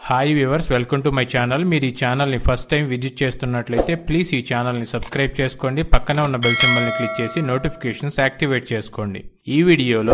hi viewers welcome to my channel మీరు ఈ ఛానల్ని ఫస్ట్ టైం విజిట్ చేస్తున్నట్లయితే ప్లీజ్ ఈ ఛానల్ని సబ్స్క్రైబ్ చేసుకోండి పక్కనే ఉన్న బెల్ సింబల్ని క్లిక్ చేసి నోటిఫికేషన్స్ యాక్టివేట్ చేసుకోండి ఈ వీడియోలో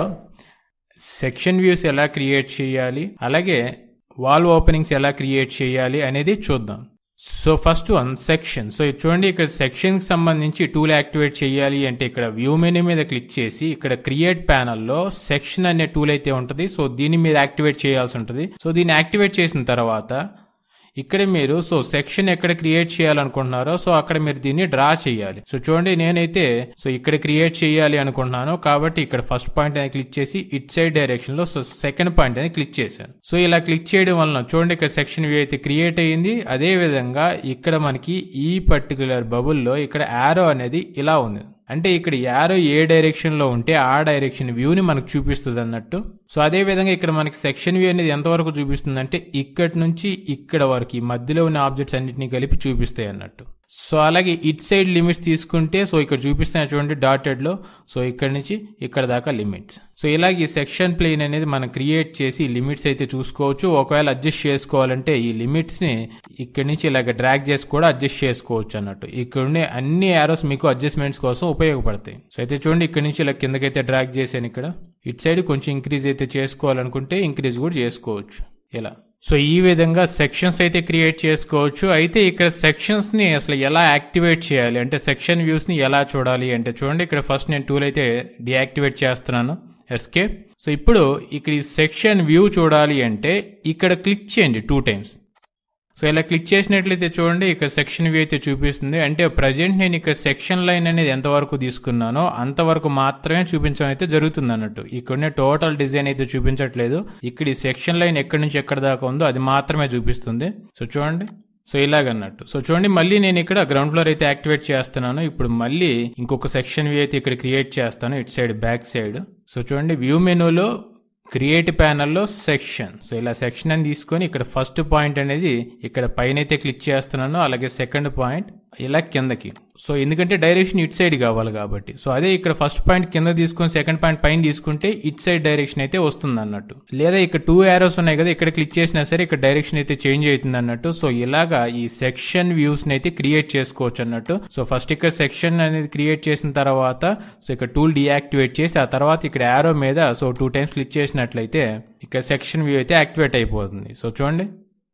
సెక్షన్ వ్యూస్ ఎలా క్రియేట్ చేయాలి అలాగే వాల్ ఓపెనింగ్స్ ఎలా క్రియేట్ చేయాలి అనేది చూద్దాం so first one section so ఇది చూడండి ఇక్కడ సెక్షన్ కి సంబంధించి టూల్ యాక్టివేట్ చేయాలి అంటే ఇక్కడ వ్యూ మెనూ మీద క్లిక్ చేసి ఇక్కడ క్రియేట్ ప్యానల్లో సెక్షన్ అనే టూల్ అయితే ఉంటుంది సో దీన్ని మీరు యాక్టివేట్ చేయాల్సి ఉంటుంది సో దీన్ని యాక్టివేట్ చేసిన తర్వాత ఇక్కడ మీరు సో సెక్షన్ ఎక్కడ క్రియేట్ చేయాలనుకుంటున్నారో సో అక్కడ మీరు దీన్ని డ్రా చేయాలి సో చూడండి నేనైతే సో ఇక్కడ క్రియేట్ చేయాలి అనుకుంటున్నాను కాబట్టి ఇక్కడ ఫస్ట్ పాయింట్ అనేది క్లిక్ చేసి ఇట్ సైడ్ డైరెక్షన్ లో సో సెకండ్ పాయింట్ అనేది క్లిక్ చేశాను సో ఇలా క్లిక్ చేయడం వలన చూడండి ఇక్కడ సెక్షన్ వ్యూ అయితే క్రియేట్ అయ్యింది అదే విధంగా ఇక్కడ మనకి ఈ పర్టికులర్ బబుల్లో ఇక్కడ యారో అనేది ఇలా ఉంది అంటే ఇక్కడ యారో ఏ డైరెక్షన్ లో ఉంటే ఆ డైరెక్షన్ వ్యూని మనకు చూపిస్తుంది అన్నట్టు సో అదే విధంగా ఇక్కడ మనకి సెక్షన్ వ్యూ అనేది ఎంతవరకు చూపిస్తుంది అంటే ఇక్కడి నుంచి ఇక్కడ వరకు ఈ మధ్యలో ఉన్న ఆబ్జెక్ట్స్ అన్నిటిని కలిపి చూపిస్తాయి అన్నట్టు సో అలాగే ఇట్ సైడ్ లిమిట్స్ తీసుకుంటే సో ఇక్కడ చూపిస్తాయి చూడండి డాటెడ్ లో సో ఇక్కడ నుంచి ఇక్కడ దాకా లిమిట్స్ సో ఇలాగ ఈ సెక్షన్ ప్లేన్ అనేది మనం క్రియేట్ చేసి లిమిట్స్ అయితే చూసుకోవచ్చు ఒకవేళ అడ్జస్ట్ చేసుకోవాలంటే ఈ లిమిట్స్ ని ఇక్కడ నుంచి ఇలాగ డ్రాగ్ చేసి కూడా అడ్జస్ట్ చేసుకోవచ్చు అన్నట్టు ఇక్కడ ఉండే అన్ని యారోస్ మీకు అడ్జస్ట్మెంట్స్ కోసం ఉపయోగపడతాయి సో అయితే చూడండి ఇక్కడ నుంచి ఇలా కిందకైతే డ్రాగ్ చేశాను ఇక్కడ ఇట్ సైడ్ కొంచెం ఇంక్రీజ్ అయితే చేసుకోవాలనుకుంటే ఇంక్రీజ్ కూడా చేసుకోవచ్చు ఇలా సో ఈ విధంగా సెక్షన్స్ అయితే క్రియేట్ చేసుకోవచ్చు అయితే ఇక్కడ సెక్షన్స్ ని అసలు ఎలా యాక్టివేట్ చేయాలి అంటే సెక్షన్ వ్యూస్ ని ఎలా చూడాలి అంటే చూడండి ఇక్కడ ఫస్ట్ నేను టూల్ అయితే డియాక్టివేట్ చేస్తున్నాను ఎస్కేప్ సో ఇప్పుడు ఇక్కడ ఈ సెక్షన్ వ్యూ చూడాలి అంటే ఇక్కడ క్లిక్ చేయండి టూ టైమ్స్ సో ఇలా క్లిక్ చేసినట్లయితే చూడండి ఇక్కడ సెక్షన్ వ్యూ అయితే చూపిస్తుంది అంటే ప్రజెంట్ నేను ఇక్కడ సెక్షన్ లైన్ అనేది ఎంతవరకు తీసుకున్నానో అంతవరకు మాత్రమే చూపించడం అయితే జరుగుతుంది అన్నట్టు ఇక్కడ టోటల్ డిజైన్ అయితే చూపించట్లేదు ఇక్కడ ఈ సెక్షన్ లైన్ ఎక్కడి నుంచి ఎక్కడ దాకా ఉందో అది మాత్రమే చూపిస్తుంది సో చూడండి సో ఇలాగన్నట్టు సో చూడండి మళ్ళీ నేను ఇక్కడ గ్రౌండ్ ఫ్లోర్ అయితే యాక్టివేట్ చేస్తున్నాను ఇప్పుడు మళ్ళీ ఇంకొక సెక్షన్ వ్యూ అయితే ఇక్కడ క్రియేట్ చేస్తాను ఇటు సైడ్ బ్యాక్ సైడ్ సో చూడండి వ్యూ మెనూలో క్రియేట్ ప్యానల్లో సెక్షన్ సో ఇలా సెక్షన్ అని తీసుకొని ఇక్కడ ఫస్ట్ పాయింట్ అనేది ఇక్కడ పైన అయితే క్లిక్ చేస్తున్నాను అలాగే సెకండ్ పాయింట్ ఇలా కిందకి సో ఎందుకంటే డైరెక్షన్ ఇట్ సైడ్ కావాలి కాబట్టి సో అదే ఇక్కడ ఫస్ట్ పాయింట్ కింద తీసుకొని సెకండ్ పాయింట్ పైన తీసుకుంటే ఇట్ సైడ్ డైరెక్షన్ అయితే వస్తుంది అన్నట్టు లేదా ఇక్కడ టూ యారోస్ ఉన్నాయి కదా ఇక్కడ క్లిక్ చేసినా సరే ఇక్కడ డైరెక్షన్ అయితే చేంజ్ అవుతుంది అన్నట్టు సో ఇలాగా ఈ సెక్షన్ వ్యూస్ అయితే క్రియేట్ చేసుకోవచ్చు అన్నట్టు సో ఫస్ట్ ఇక్కడ సెక్షన్ అనేది క్రియేట్ చేసిన తర్వాత సో ఇక్కడ టూల్ డియాక్టివేట్ చేసి ఆ తర్వాత ఇక్కడ యారో మీద సో టూ టైమ్స్ క్లిక్ చేసినట్లయితే ఇక్కడ సెక్షన్ వ్యూ అయితే యాక్టివేట్ అయిపోతుంది సో చూడండి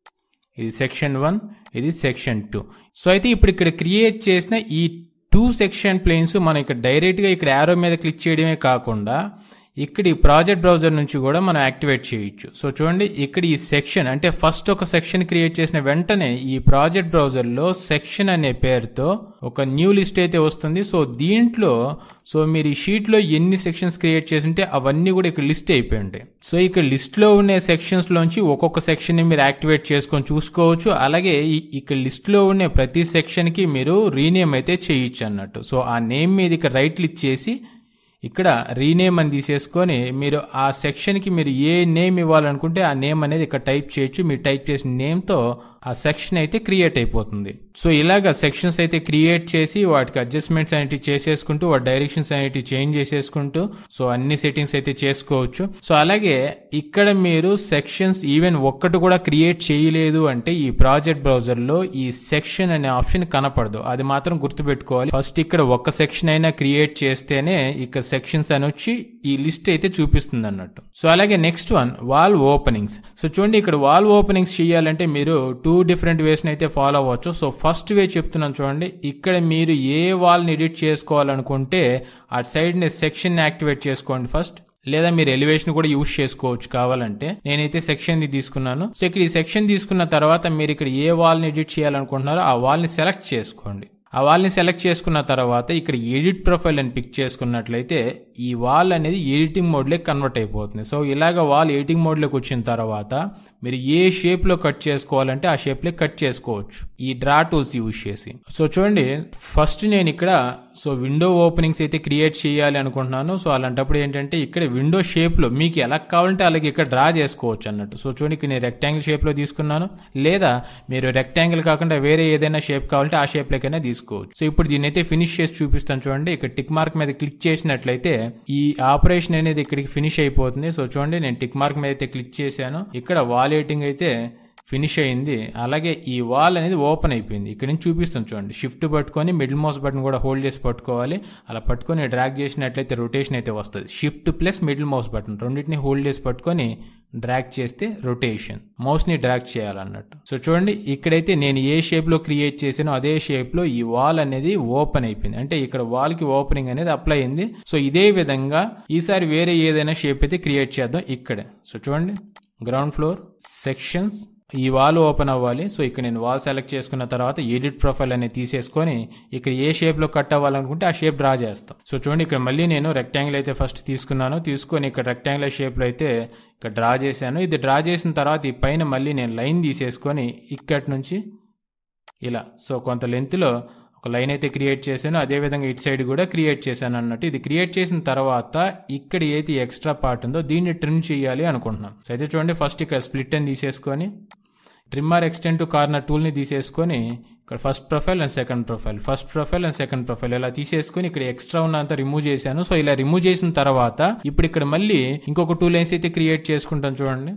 ఇది సెక్షన్ వన్ ఇది సెక్షన్ టూ సో అయితే ఇప్పుడు ఇక్కడ క్రియేట్ చేసిన ఈ టూ సెక్షన్ ప్లేన్స్ మనం ఇక్కడ డైరెక్ట్గా ఇక్కడ యారో మీద క్లిక్ చేయడమే కాకుండా ఇక్కడ ఈ ప్రాజెక్ట్ బ్రౌజర్ నుంచి కూడా మనం యాక్టివేట్ చేయొచ్చు సో చూడండి ఇక్కడ ఈ సెక్షన్ అంటే ఫస్ట్ ఒక సెక్షన్ క్రియేట్ చేసిన వెంటనే ఈ ప్రాజెక్ట్ బ్రౌజర్లో సెక్షన్ అనే పేరుతో ఒక న్యూ లిస్ట్ అయితే వస్తుంది సో దీంట్లో సో మీరు ఈ షీట్లో ఎన్ని సెక్షన్స్ క్రియేట్ చేసింటే అవన్నీ కూడా ఇక్కడ లిస్ట్ అయిపోయి ఉంటాయి సో ఇక్కడ లిస్ట్లో ఉండే సెక్షన్స్ లోంచి ఒక్కొక్క సెక్షన్ ని మీరు యాక్టివేట్ చేసుకొని చూసుకోవచ్చు అలాగే ఇక్కడ లిస్ట్లో ఉండే ప్రతి సెక్షన్ కి మీరు రీనేమ్ అయితే చేయొచ్చు అన్నట్టు సో ఆ నేమ్ మీద ఇక్కడ రైట్ క్లిక్ చేసి ఇక్కడ రీనేమ్ అని తీసేసుకొని మీరు ఆ సెక్షన్కి మీరు ఏ నేమ్ ఇవ్వాలనుకుంటే ఆ నేమ్ అనేది ఇక్కడ టైప్ చేయొచ్చు మీరు టైప్ చేసిన నేమ్తో ఆ సెక్షన్ అయితే క్రియేట్ అయిపోతుంది సో ఇలాగ సెక్షన్స్ అయితే క్రియేట్ చేసి వాటికి అడ్జస్ట్మెంట్స్ అనేవి చేసేసుకుంటూ వాటి డైరెక్షన్స్ అనేవి చేంజ్ చేసేసుకుంటూ సో అన్ని సెట్టింగ్స్ అయితే చేసుకోవచ్చు సో అలాగే ఇక్కడ మీరు సెక్షన్స్ ఈవెన్ ఒక్కటి కూడా క్రియేట్ చేయలేదు అంటే ఈ ప్రాజెక్ట్ బ్రౌజర్ లో ఈ సెక్షన్ అనే ఆప్షన్ కనపడదు అది మాత్రం గుర్తుపెట్టుకోవాలి ఫస్ట్ ఇక్కడ ఒక్క సెక్షన్ అయినా క్రియేట్ చేస్తేనే ఇక్కడ సెక్షన్స్ అని వచ్చి ఈ లిస్ట్ అయితే చూపిస్తుంది అన్నట్టు సో అలాగే next one wall openings so చూడండి ఇక్కడ వాల్ ఓపెనింగ్స్ చేయాలంటే మీరు టూ డిఫరెంట్ వేస్ అయితే ఫాలో అవ్వచ్చు సో ఫస్ట్ వే చెప్తున్నాను చూడండి ఇక్కడ మీరు ఏ వాల్ని ఎడిట్ చేసుకోవాలనుకుంటే అటు సైడ్ సెక్షన్ యాక్టివేట్ చేసుకోండి ఫస్ట్ లేదా మీరు ఎలివేషన్ కూడా యూజ్ చేసుకోవచ్చు కావాలంటే నేనైతే సెక్షన్ ది తీసుకున్నాను సో ఇక్కడ ఈ సెక్షన్ తీసుకున్న తర్వాత మీరు ఇక్కడ ఏ వాల్ని ఎడిట్ చేయాలనుకుంటున్నారో ఆ వాల్ని సెలెక్ట్ చేసుకోండి ఆ వాల్ని సెలెక్ట్ చేసుకున్న తర్వాత ఇక్కడ ఎడిట్ ప్రొఫైల్ అని పిక్ చేసుకున్నట్లయితే ఈ వాల్ అనేది ఎడిటింగ్ మోడ్లోకి కన్వర్ట్ అయిపోతుంది సో ఇలాగ వాల్ ఎడిటింగ్ మోడ్లోకి వచ్చిన తర్వాత మీరు ఏ షేప్లో కట్ చేసుకోవాలంటే ఆ షేప్లో కట్ చేసుకోవచ్చు ఈ డ్రా టూల్స్ యూజ్ చేసి సో చూడండి ఫస్ట్ నేను ఇక్కడ సో విండో ఓపెనింగ్స్ అయితే క్రియేట్ చేయాలి అనుకుంటున్నాను సో అలాంటప్పుడు ఏంటంటే ఇక్కడ విండో షేప్లో మీకు ఎలా కావాలంటే అలాగే ఇక్కడ డ్రా చేసుకోవచ్చు అన్నట్టు సో చూడండి ఇక్కడ నేను రెక్టాంగిల్ షేప్లో తీసుకున్నాను లేదా మీరు రెక్టాంగిల్ కాకుండా వేరే ఏదైనా షేప్ కావాలంటే ఆ షేప్లోకైనా తీసుకోవచ్చు సో ఇప్పుడు దీన్ని అయితే ఫినిష్ చేసి చూపిస్తాను చూడండి ఇక్కడ టిక్ మార్క్ మీద క్లిక్ చేసినట్లయితే ఈ ఆపరేషన్ అనేది ఇక్కడికి ఫినిష్ అయిపోతుంది సో చూడండి నేను టిక్ మార్క్ మీద అయితే క్లిక్ చేశాను ఇక్కడ వాల్ ఎడిటింగ్ అయితే ఫినిష్ అయింది అలాగే ఈ వాల్ అనేది ఓపెన్ అయిపోయింది ఇక్కడ నుంచి చూపిస్తాం చూడండి షిఫ్ట్ పట్టుకొని మిడిల్ మౌస్ బటన్ కూడా హోల్డ్ చేసి పట్టుకోవాలి అలా పట్టుకొని డ్రాగ్ చేసినట్లయితే రొటేషన్ అయితే వస్తుంది shift plus middle mouse button రెండింటిని హోల్డ్ చేసి పట్టుకొని డ్రాగ్ చేస్తే రొటేషన్ మౌస్ని డ్రాగ్ చేయాలన్నట్టు సో చూడండి ఇక్కడైతే నేను ఏ షేప్లో క్రియేట్ చేసానో అదే షేప్లో ఈ వాల్ అనేది ఓపెన్ అయిపోయింది అంటే ఇక్కడ వాల్కి ఓపెనింగ్ అనేది అప్లై అయింది సో ఇదే విధంగా ఈసారి వేరే ఏదైనా షేప్ అయితే క్రియేట్ చేద్దాం ఇక్కడే సో చూడండి గ్రౌండ్ ఫ్లోర్ సెక్షన్స్ ఈ వాల్ ఓపెన్ అవ్వాలి సో ఇక్కడ నేను వాల్ సెలెక్ట్ చేసుకున్న తర్వాత ఎడిట్ ప్రొఫైల్ అనేది తీసేసుకొని ఇక్కడ ఏ షేప్లో కట్ అవ్వాలనుకుంటే ఆ షేప్ డ్రా చేస్తాం సో చూడండి ఇక్కడ మళ్ళీ నేను రెక్టాంగిల్ అయితే ఫస్ట్ తీసుకున్నాను తీసుకొని ఇక్కడ రెక్టాంగులర్ షేప్లో అయితే ఇక్కడ డ్రా చేశాను ఇది డ్రా చేసిన తర్వాత ఈ పైన మళ్ళీ నేను లైన్ తీసేసుకొని ఇక్కడి నుంచి ఇలా సో కొంత లెంత్లో ఒక లైన్ అయితే క్రియేట్ చేశాను అదేవిధంగా ఇటు సైడ్ కూడా క్రియేట్ చేశాను అన్నట్టు ఇది క్రియేట్ చేసిన తర్వాత ఇక్కడ ఏది ఎక్స్ట్రా పార్ట్ ఉందో దీన్ని ట్రిమ్ చేయాలి అనుకుంటున్నాం సో అయితే చూడండి ఫస్ట్ ఇక్కడ స్ప్లిట్ అని తీసేసుకొని ట్రిమ్మర్ ఎక్స్టెంట్ టు కార్నర్ టూల్ని తీసేసుకొని ఇక్కడ first profile and second profile first profile and second profile ఇలా తీసేసుకొని ఇక్కడ ఎక్స్ట్రా ఉన్నంత రిమూవ్ చేశాను సో ఇలా రిమూవ్ చేసిన తర్వాత ఇప్పుడు ఇక్కడ మళ్ళీ ఇంకొక టూ లైన్స్ అయితే క్రియేట్ చేసుకుంటాను చూడండి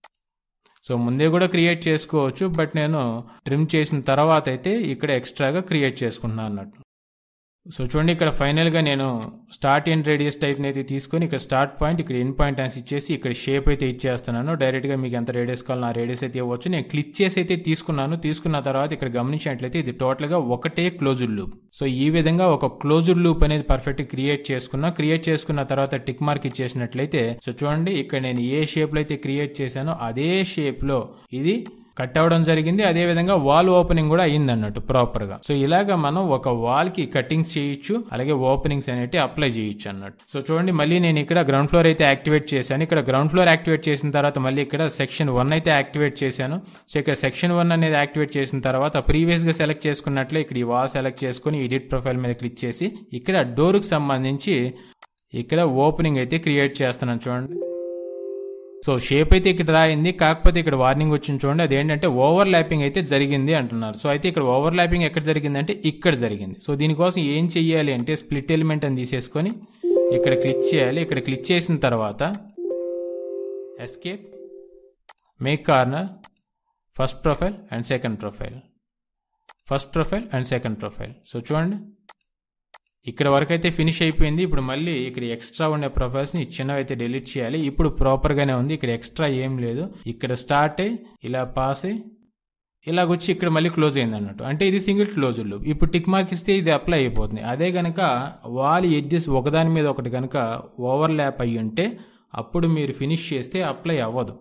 సో ముందే కూడా క్రియేట్ చేసుకోవచ్చు బట్ నేను ట్రిమ్ చేసిన తర్వాత అయితే ఇక్కడ ఎక్స్ట్రాగా క్రియేట్ చేసుకుంటున్నాను అన్నట్టు సో చూడండి ఇక్కడ ఫైనల్గా నేను స్టార్ట్ అండ్ రేడియస్ టైప్ని అయితే తీసుకొని ఇక్కడ స్టార్ట్ పాయింట్ ఇక్కడ ఇన్ పాయింట్ అని ఇచ్చేసి ఇక్కడ షేప్ అయితే ఇచ్చేస్తున్నాను డైరెక్ట్గా మీకు ఎంత రేడియస్ కావాలో ఆ రేడియస్ అయితే ఇవ్వచ్చు నేను క్లిక్ చేసి అయితే తీసుకున్నాను తీసుకున్న తర్వాత ఇక్కడ గమనించినట్లయితే ఇది టోటల్గా ఒకటే క్లోజ్డ్ లూప్ సో ఈ విధంగా ఒక క్లోజ్డ్ లూప్ అనేది పర్ఫెక్ట్ క్రియేట్ చేసుకున్నా క్రియేట్ చేసుకున్న తర్వాత టిక్ మార్క్ ఇచ్చేసినట్లయితే సో చూడండి ఇక్కడ నేను ఏ షేప్లో అయితే క్రియేట్ చేశానో అదే షేప్లో ఇది కట్ అవ్వడం జరిగింది అదే విధంగా వాల్ ఓపెనింగ్ కూడా అయింది అన్నట్టు ప్రాపర్ గా సో ఇలాగ మనం ఒక వాల్ కి కటింగ్స్ చేయొచ్చు అలాగే ఓపెనింగ్స్ అనేవి అప్లై చేయొచ్చు అన్నట్టు సో చూడండి మళ్ళీ నేను ఇక్కడ గ్రౌండ్ ఫ్లోర్ అయితే యాక్టివేట్ చేశాను ఇక్కడ గ్రౌండ్ ఫ్లోర్ యాక్టివేట్ చేసిన తర్వాత మళ్ళీ ఇక్కడ సెక్షన్ వన్ అయితే యాక్టివేట్ చేశాను సో ఇక్కడ సెక్షన్ వన్ అనేది యాక్టివేట్ చేసిన తర్వాత ప్రీవియస్ గా సెలెక్ట్ చేసుకున్నట్లే ఇక్కడ ఈ వాల్ సెలెక్ట్ చేసుకుని ఎడిట్ ప్రొఫైల్ మీద క్లిక్ చేసి ఇక్కడ డోర్ కు సంబంధించి ఇక్కడ ఓపెనింగ్ అయితే క్రియేట్ చేస్తున్నాను చూడండి సో షేప్ అయితే ఇక్కడ రాయింది కాకపోతే ఇక్కడ వార్నింగ్ వచ్చింది చూడండి అదేంటంటే ఓవర్ ల్యాపింగ్ అయితే జరిగింది అంటున్నారు సో అయితే ఇక్కడ ఓవర్ ల్యాపింగ్ ఎక్కడ జరిగిందంటే ఇక్కడ జరిగింది సో దీనికోసం ఏం చెయ్యాలి అంటే స్ప్లిట్ ఎలిమెంట్ అని తీసేసుకొని ఇక్కడ క్లిక్ చేయాలి ఇక్కడ క్లిక్ చేసిన తర్వాత escape make corner first profile and second profile first profile and second profile so చూడండి ఇక్కడ వరకు అయితే ఫినిష్ అయిపోయింది ఇప్పుడు మళ్ళీ ఇక్కడ ఎక్స్ట్రా ఉండే ప్రొఫైల్స్ని చిన్నవి అయితే డిలీట్ చేయాలి ఇప్పుడు ప్రాపర్గానే ఉంది ఇక్కడ ఎక్స్ట్రా ఏం లేదు ఇక్కడ స్టార్ట్ అయ్యి ఇలా పాస్ అయ్యి ఇలాగొచ్చి ఇక్కడ మళ్ళీ క్లోజ్ అయింది అన్నట్టు అంటే ఇది సింగిల్ క్లోజ్ లూప్ ఇప్పుడు టిక్ మార్క్ ఇస్తే ఇది అప్లై అయిపోతుంది అదే కనుక వాల్ ఎడ్జెస్ ఒకదాని మీద ఒకటి కనుక ఓవర్ ల్యాప్ అయ్యి ఉంటే అప్పుడు మీరు ఫినిష్ చేస్తే అప్లై అవ్వదు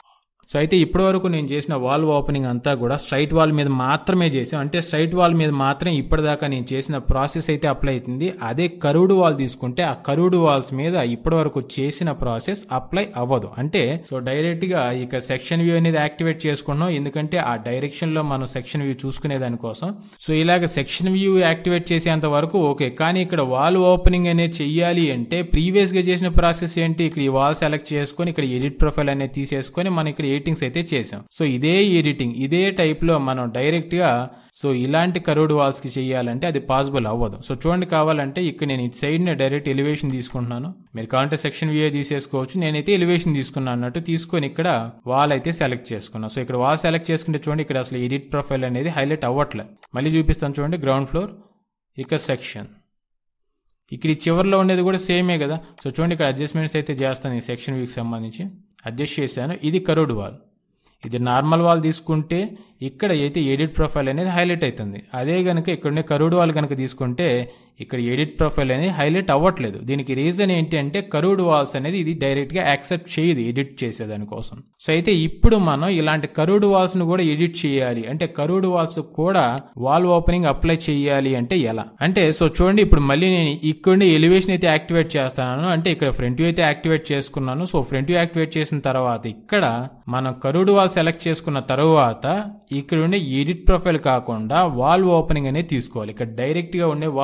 సో అయితే ఇప్పటి వరకు నేను చేసిన వాల్ ఓపెనింగ్ అంతా కూడా స్ట్రైట్ వాల్ మీద మాత్రమే చేసాం అంటే స్ట్రైట్ వాల్ మీద మాత్రం ఇప్పటిదాకా నేను చేసిన ప్రాసెస్ అయితే అప్లై అవుతుంది అదే కరువుడు వాల్ తీసుకుంటే ఆ కరువుడు వాల్స్ మీద ఇప్పటి వరకు చేసిన ప్రాసెస్ అప్లై అవ్వదు అంటే సో డైరెక్ట్ గా ఇక సెక్షన్ వ్యూ అనేది యాక్టివేట్ చేసుకున్నాం ఎందుకంటే ఆ డైరెక్షన్ లో మనం సెక్షన్ వ్యూ చూసుకునే దానికోసం సో ఇలాగ సెక్షన్ వ్యూ యాక్టివేట్ చేసేంత వరకు ఓకే కానీ ఇక్కడ వాల్ ఓపెనింగ్ అనేది చెయ్యాలి అంటే ప్రీవియస్ గా చేసిన ప్రాసెస్ ఏంటి ఇక్కడ ఈ వాల్ సెలెక్ట్ చేసుకొని ఇక్కడ ఎడిట్ ప్రొఫైల్ అనేది తీసేసుకొని మనం ఇక్కడ ఎడిటింగ్స్ అయితే చేసాం సో ఇదే ఎడిటింగ్ ఇదే టైప్ లో మనం డైరెక్ట్ గా సో ఇలాంటి కరోడ్ వాల్స్ కి చేయాలంటే అది పాసిబుల్ అవ్వదు సో చూడండి కావాలంటే ఇక్కడ నేను ఇటు సైడ్ నే డైరెక్ట్ ఎలివేషన్ తీసుకుంటున్నాను మీరు కావాలంటే సెక్షన్ వ్యూ తీసేసుకోవచ్చు నేనైతే ఎలివేషన్ తీసుకున్నాను అన్నట్టు తీసుకొని ఇక్కడ వాల్ అయితే సెలెక్ట్ చేసుకున్నాను సో ఇక్కడ వాల్ సెలెక్ట్ చేసుకుంటే చూడండి ఇక్కడ అసలు ఎడిట్ ప్రొఫైల్ అనేది హైలైట్ అవ్వట్లే మళ్ళీ చూపిస్తాను చూడండి గ్రౌండ్ ఫ్లోర్ ఇక సెక్షన్ ఇక్కడ ఈ చివరిలో ఉండేది కూడా సేమే కదా సో చూడండి ఇక్కడ అడ్జస్ట్మెంట్స్ అయితే చేస్తాను ఈ సెక్షన్ వీక్ సంబంధించి అడ్జస్ట్ చేశాను ఇది కరోడ్ వాల్ ఇది నార్మల్ వాల్ తీసుకుంటే ఇక్కడ అయితే ఎడిట్ ప్రొఫైల్ అనేది హైలైట్ అవుతుంది అదే కనుక ఇక్కడ కరుడు వాల్ కనుక తీసుకుంటే ఇక్కడ ఎడిట్ ప్రొఫైల్ అనేది హైలైట్ అవ్వట్లేదు దీనికి రీజన్ ఏంటి అంటే కరుడు వాల్స్ అనేది ఇది డైరెక్ట్ గా యాక్సెప్ట్ చేయదు ఎడిట్ చేసేదానికోసం సో అయితే ఇప్పుడు మనం ఇలాంటి కరుడు వాల్స్ ను కూడా ఎడిట్ చేయాలి అంటే కరుడు వాల్స్ కూడా వాల్ ఓపెనింగ్ అప్లై చేయాలి అంటే ఎలా అంటే సో చూడండి ఇప్పుడు మళ్ళీ నేను ఇక్కడ ఎలివేషన్ అయితే యాక్టివేట్ చేస్తాను అంటే ఇక్కడ ఫ్రంట్ వ్యూ అయితే యాక్టివేట్ చేసుకున్నాను సో ఫ్రంట్ వ్యూ యాక్టివేట్ చేసిన తర్వాత ఇక్కడ మనం కరుడు వాల్ సెలెక్ట్ చేసుకున్న తర్వాత ఇక్కడ ఉండే ఎడిట్ ప్రొఫైల్ కాకుండా వాల్ ఓపెనింగ్ అనేది తీసుకోవాలి ఇక్కడ డైరెక్ట్ గా ఉండే వాల్ ఓపెనింగ్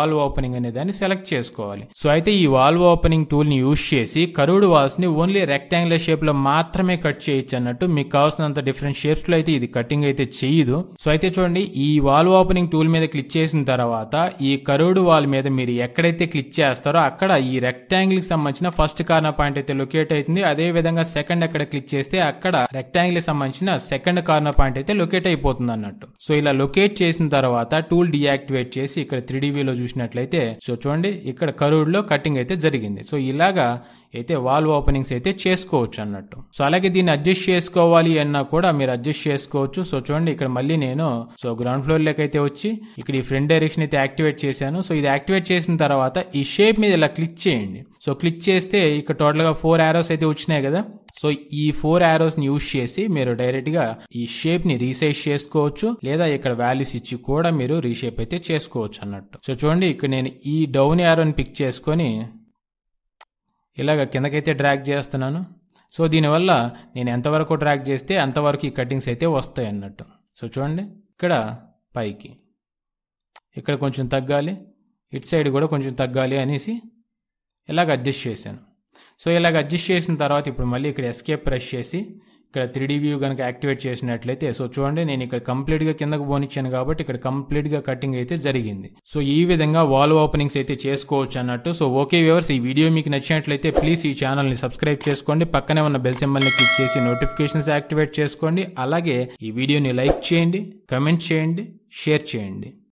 ఓపెనింగ్ అనే దాన్ని సెలెక్ట్ చేసుకోవాలి సో అయితే ఈ వాల్వ్ ఓపెనింగ్ టూల్ ని యూజ్ చేసి కరువుడు వాల్స్ ని ఓన్లీ రెక్టాంగులర్ షేప్ లో మాత్రమే కట్ చేయొచ్చు అన్నట్టు మీకు కావాల్సినంత డిఫరెంట్ షేప్స్ లో అయితే ఇది కటింగ్ అయితే చేయదు సో అయితే చూడండి ఈ వాల్వ్ ఓపెనింగ్ టూల్ మీద క్లిక్ చేసిన తర్వాత ఈ కరువుడు వాల్ మీద మీరు ఎక్కడైతే క్లిక్ చేస్తారో అక్కడ ఈ రెక్టాంగిల్ కి సంబంధించిన ఫస్ట్ కార్నర్ పాయింట్ అయితే లొకేట్ అవుతుంది అదే విధంగా సెకండ్ ఎక్కడ క్లిక్ చేస్తే అక్కడ రెక్టాంగిల్ కి సంబంధించిన సెకండ్ కార్నర్ పాయింట్ అయితే లొకేట్ అయిపోతుంది అన్నట్టు సో ఇలా లొకేట్ చేసిన తర్వాత టూల్ డియాక్టివేట్ చేసి ఇక్కడ త్రీ లో చూసినట్లయితే సో చూడండి ఇక్కడ కరువుడ్ లో కటింగ్ అయితే జరిగింది సో ఇలాగా అయితే వాల్వ్ ఓపెనింగ్స్ అయితే చేసుకోవచ్చు అన్నట్టు సో అలాగే దీన్ని అడ్జస్ట్ చేసుకోవాలి అన్నా కూడా మీరు అడ్జస్ట్ చేసుకోవచ్చు సో చూడండి ఇక్కడ మళ్ళీ నేను సో గ్రౌండ్ ఫ్లోర్ లెక్క అయితే వచ్చి ఇక్కడ ఈ ఫ్రంట్ డైరెక్షన్ అయితే యాక్టివేట్ చేశాను సో ఇది యాక్టివేట్ చేసిన తర్వాత ఈ షేప్ మీద ఇలా క్లిక్ చేయండి సో క్లిక్ చేస్తే ఇక్కడ టోటల్ గా ఫోర్ ఆరోస్ అయితే వచ్చినాయి కదా సో ఈ ఫోర్ ఆరోస్ ని యూజ్ చేసి మీరు డైరెక్ట్ గా ఈ షేప్ ని రీసైజ్ చేసుకోవచ్చు లేదా ఇక్కడ వాల్యూస్ ఇచ్చి కూడా మీరు రీషేప్ అయితే చేసుకోవచ్చు అన్నట్టు సో చూడండి ఇక్కడ నేను ఈ డౌన్ ఆరోని పిక్ చేసుకొని ఇలాగ కిందకైతే డ్రాగ్ చేస్తున్నాను సో దీనివల్ల నేను ఎంతవరకు డ్రాగ్ చేస్తే అంతవరకు ఈ కటింగ్స్ అయితే వస్తాయి అన్నట్టు సో చూడండి ఇక్కడ పైకి ఇక్కడ కొంచెం తగ్గాలి ఇటు సైడ్ కూడా కొంచెం తగ్గాలి అనేసి ఇలాగ అడ్జస్ట్ చేశాను సో ఇలాగ అడ్జస్ట్ చేసిన తర్వాత ఇప్పుడు మళ్ళీ ఇక్కడ ఎస్కేప్ ప్రెస్ చేసి ఇక్కడ త్రీ వ్యూ కనుక యాక్టివేట్ చేసినట్లయితే సో చూడండి నేను ఇక్కడ కంప్లీట్గా కిందకు పోనిచ్చాను కాబట్టి ఇక్కడ కంప్లీట్గా కటింగ్ అయితే జరిగింది సో ఈ విధంగా వాల్ ఓపెనింగ్స్ అయితే చేసుకోవచ్చు అన్నట్టు సో ఓకే వ్యూవర్స్ ఈ వీడియో మీకు నచ్చినట్లయితే ప్లీజ్ ఈ ఛానల్ని సబ్స్క్రైబ్ చేసుకోండి పక్కనే ఉన్న బెల్ సింబల్ని క్లిక్ చేసి నోటిఫికేషన్స్ యాక్టివేట్ చేసుకోండి అలాగే ఈ వీడియోని లైక్ చేయండి కమెంట్ చేయండి షేర్ చేయండి